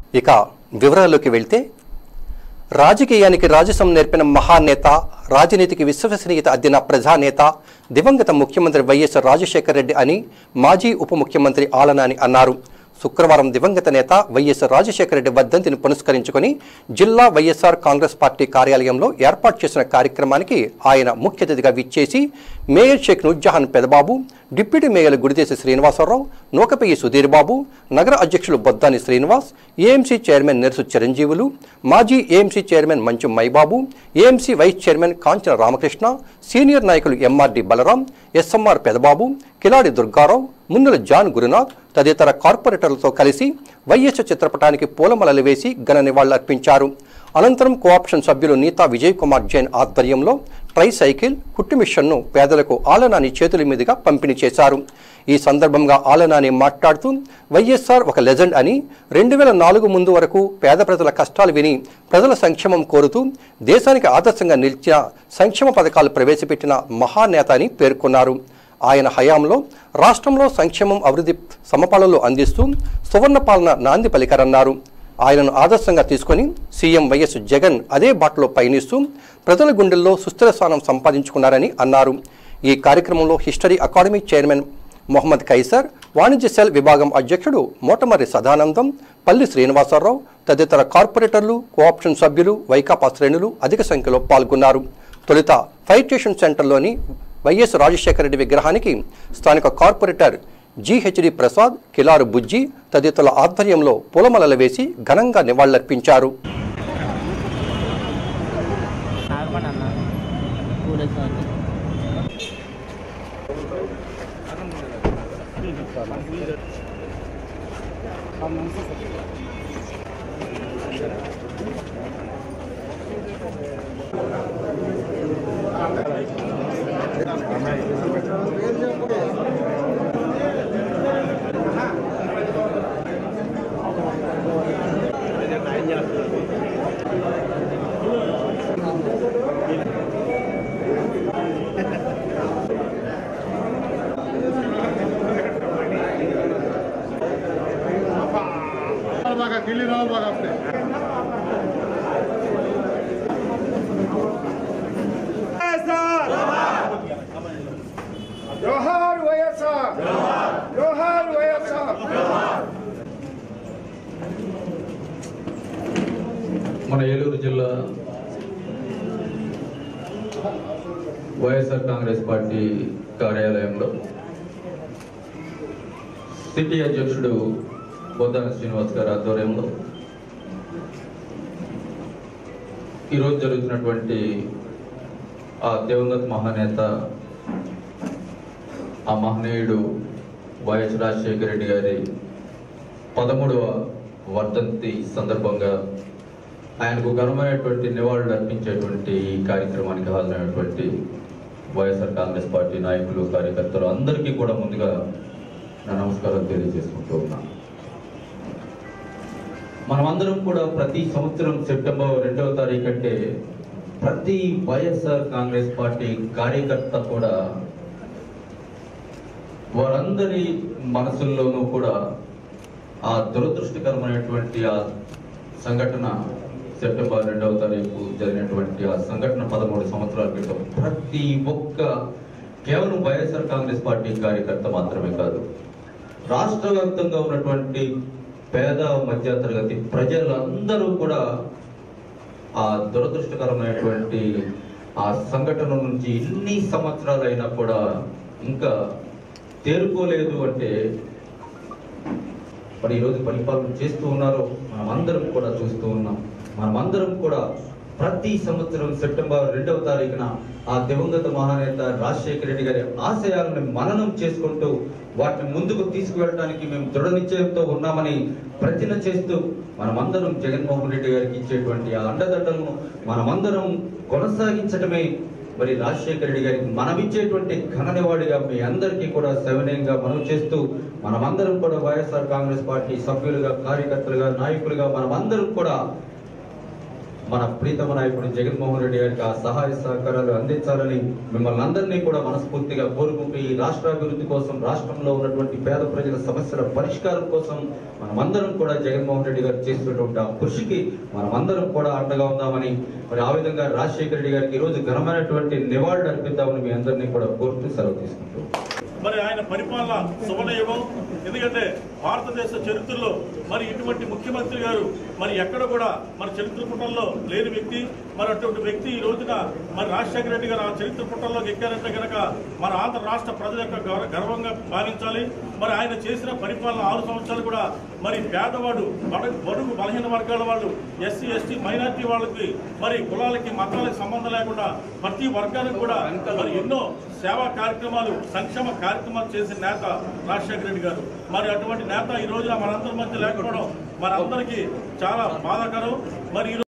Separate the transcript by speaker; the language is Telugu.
Speaker 1: ఇక వివరాల్లోకి వెళ్తే రాజకీయానికి రాజసం నేర్పిన మహానేత రాజనీతికి విశ్వసనీయత అద్దిన ప్రజానేత దివంగత ముఖ్యమంత్రి వైఎస్ రాజశేఖర రెడ్డి అని మాజీ ఉప ముఖ్యమంత్రి ఆలనాని అన్నారు శుక్రవారం దివంగత నేత వైఎస్ రాజశేఖర రెడ్డి వర్ధంతిని పురస్కరించుకొని జిల్లా వైఎస్ఆర్ కాంగ్రెస్ పార్టీ కార్యాలయంలో ఏర్పాటు చేసిన కార్యక్రమానికి ఆయన ముఖ్య అతిథిగా విచ్చేసి మేయర్ షేక్ నుజ్జహాన్ పెదబాబు డిప్యూటీ మేయర్లు గుడిదేశి శ్రీనివాసరావు నూకపయ్యి సుధీర్ బాబు నగర అధ్యక్షులు బొద్దాని శ్రీనివాస్ ఏఎంసీ చైర్మన్ నెర్సు చిరంజీవులు మాజీ AMC chairman Manchu Maibabu AMC vice chairman Kanchana Ramakrishna senior నాయకులు MRD Balaram SMR Pedababu Kiladi Durgarao Munnula John Gurunath తదితర కార్పొరేటర్లతో కలిసి వైఎస్ చిత్రపటానికి పూలమలలు వేసి ఘన నివాళులర్పించారు అనంతరం కోఆప్షన్ సభ్యులు నీతా విజయ్ కుమార్ జైన్ ఆధ్వర్యంలో ట్రై సైకిల్ కుట్టు మిషన్ను పేదలకు ఆలనాని చేతుల మీదుగా పంపిణీ చేశారు ఈ సందర్భంగా ఆలనాని మాట్లాడుతూ వైఎస్ఆర్ ఒక లెజెండ్ అని రెండు వేల నాలుగు ముందు వరకు పేద ప్రజల కష్టాలు విని ప్రజల సంక్షేమం కోరుతూ దేశానికి ఆదర్శంగా నిలిచిన సంక్షేమ పథకాలు ప్రవేశపెట్టిన మహానేత అని పేర్కొన్నారు ఆయన హయాంలో రాష్ట్రంలో సంక్షేమం అభివృద్ధి సమపాలనలో అందిస్తూ సువర్ణ పాలన నాంది పలికారన్నారు ఆయనను ఆదర్శంగా తీసుకొని సీఎం వైఎస్ జగన్ అదే బాటలో పయనిస్తూ ప్రజల గుండెల్లో సుస్థిర స్థానం సంపాదించుకున్నారని అన్నారు ఈ కార్యక్రమంలో history academy chairman Mohammed Kaiser వాణిజ్య సెల్ విభాగం అధ్యక్షుడు మోటమర్రి సదానందం పల్లి శ్రీనివాసరావు తదితర కార్పొరేటర్లు కోఆప్షన్ సభ్యులు వైకాపా శ్రేణులు అధిక సంఖ్యలో పాల్గొన్నారు తొలుత ఫైర్ స్టేషన్ సెంటర్లోని వైఎస్ రాజశేఖర రెడ్డి విగ్రహానికి స్థానిక కార్పొరేటర్ జిహెచ్డి ప్రసాద్ కిలారు బుజ్జి తదితరుల ఆధ్వర్యంలో పూలమలలు వేసి ఘనంగా నివాళులర్పించారు
Speaker 2: ఆగమని అన్న కూల్ అవుతుంది
Speaker 3: बघा किल्ली राव बघा आपले జోహార్ వైఎస్ఆర్ జోహార్ వైఎస్ఆర్
Speaker 4: మన ఏలూరు జిల్లా వైఎస్ఆర్ కాంగ్రెస్ పార్టీ కార్యాలయంలో సిటీ అధ్యక్షుడు బొద్దాన శ్రీనివాస్ గారి ఆధ్వర్యంలో ఈరోజు జరుగుతున్నటువంటి ఆ దివంగత మహానేత ఆ మహనీయుడు వైఎస్ రాజశేఖర రెడ్డి గారి పదమూడవ వర్ధంతి సందర్భంగా ఆయనకు ఘనమైనటువంటి నివాళులు అర్పించేటువంటి ఈ కార్యక్రమానికి హాజరైనటువంటి వైఎస్ఆర్ కాంగ్రెస్ పార్టీ నాయకులు కార్యకర్తలు అందరికీ కూడా ముందుగా నా నమస్కారం తెలియజేసుకుంటూ ఉన్నాను మనమందరం కూడా ప్రతి సంవత్సరం సెప్టెంబర్ రెండవ తారీఖు అంటే ప్రతి వైఎస్ఆర్ కాంగ్రెస్ పార్టీ కార్యకర్త కూడా వారందరి మనసుల్లోనూ కూడా ఆ దురదృష్టకరమైనటువంటి ఆ సంఘటన సెప్టెంబర్ రెండవ తారీఖు జరిగినటువంటి ఆ సంఘటన పదమూడు సంవత్సరాల క్రితం ప్రతి ఒక్క కేవలం వైఎస్ఆర్ కాంగ్రెస్ పార్టీ కార్యకర్త మాత్రమే కాదు రాష్ట్ర వ్యాప్తంగా ఉన్నటువంటి పేద మధ్యతరగతి ప్రజలందరూ కూడా ఆ దురదృష్టకరమైనటువంటి ఆ సంఘటన నుంచి ఇన్ని సంవత్సరాలైనా కూడా ఇంకా తేరుకోలేదు అంటే మరి ఈరోజు పరిపాలన చేస్తూ ఉన్నారు మనమందరం కూడా చూస్తూ ఉన్నాం మనమందరం కూడా ప్రతి సంవత్సరం సెప్టెంబర్ రెండవ తారీఖున ఆ దివంగత మహానేత రాజశేఖర రెడ్డి గారి ఆశయాలను మననం చేసుకుంటూ వాటిని ముందుకు తీసుకువెళ్ళడానికి మేము దృఢ నిశ్చయంతో ఉన్నామని ప్రతిన చేస్తూ మనమందరం జగన్మోహన్ రెడ్డి గారికి ఇచ్చేటువంటి ఆ అండదండలను మనమందరం కొనసాగించడమే మరి రాజశేఖర రెడ్డి గారికి మనమిచ్చేటువంటి ఘన నివాళిగా మీ అందరికీ కూడా సవినయంగా మనం చేస్తూ మనమందరం కూడా వైఎస్ఆర్ కాంగ్రెస్ పార్టీ సభ్యులుగా కార్యకర్తలుగా నాయకులుగా మనమందరం కూడా మన ప్రీతమ నాయకుడు జగన్మోహన్ రెడ్డి గారికి ఆ సహాయ సహకారాలు అందించాలని మిమ్మల్ని అందరినీ కూడా మనస్ఫూర్తిగా కోరుకుంటూ ఈ రాష్ట్ర అభివృద్ధి కోసం రాష్ట్రంలో ఉన్నటువంటి పేద ప్రజల సమస్యల పరిష్కారం కోసం మనమందరం కూడా జగన్మోహన్ రెడ్డి గారు చేస్తున్నటువంటి ఆ కృషికి మనమందరం కూడా అండగా ఉందామని మరి ఆ విధంగా రాజశేఖర రెడ్డి గారికి ఈ రోజు ఘనమైనటువంటి నివాళులు అర్పిద్దామని మీ అందరినీ కూడా కోరుతూ సెలవు తీసుకుంటూ
Speaker 5: మరి ఆయన పరిపాలన శుభనయుగం ఎందుకంటే భారతదేశ చరిత్రలో మరి ఇటువంటి ముఖ్యమంత్రి గారు మరి ఎక్కడ కూడా మరి చరిత్ర పుటల్లో లేని వ్యక్తి మరి అటువంటి వ్యక్తి ఈ రోజున మరి రాజశేఖర రెడ్డి గారు ఆ చరిత్ర పుటల్లోకి ఎక్కారంటే కనుక మన ఆంధ్ర రాష్ట్ర ప్రజల యొక్క గౌర- గర్వంగా భావించాలి మరి ఆయన చేసిన పరిపాలన ఆరు సంవత్సరాలు కూడా మరి పేదవాడు బడుగు బడుగు బలహీన వర్గాల వాళ్ళు ఎస్సీ ఎస్టీ మైనార్టీ వాళ్ళకి మరి కులాలకి మతాలకి సంబంధం లేకుండా ప్రతి వర్గానికి కూడా మరి ఎన్నో సేవా కార్యక్రమాలు సంక్షేమ కార్యక్రమాలు చేసిన నేత రాజశేఖర రెడ్డి గారు మరి అటువంటి నేత ఈ రోజున మనందరి మధ్య లేకపోవడం మనందరికీ చాలా బాధాకరం మరి ఈ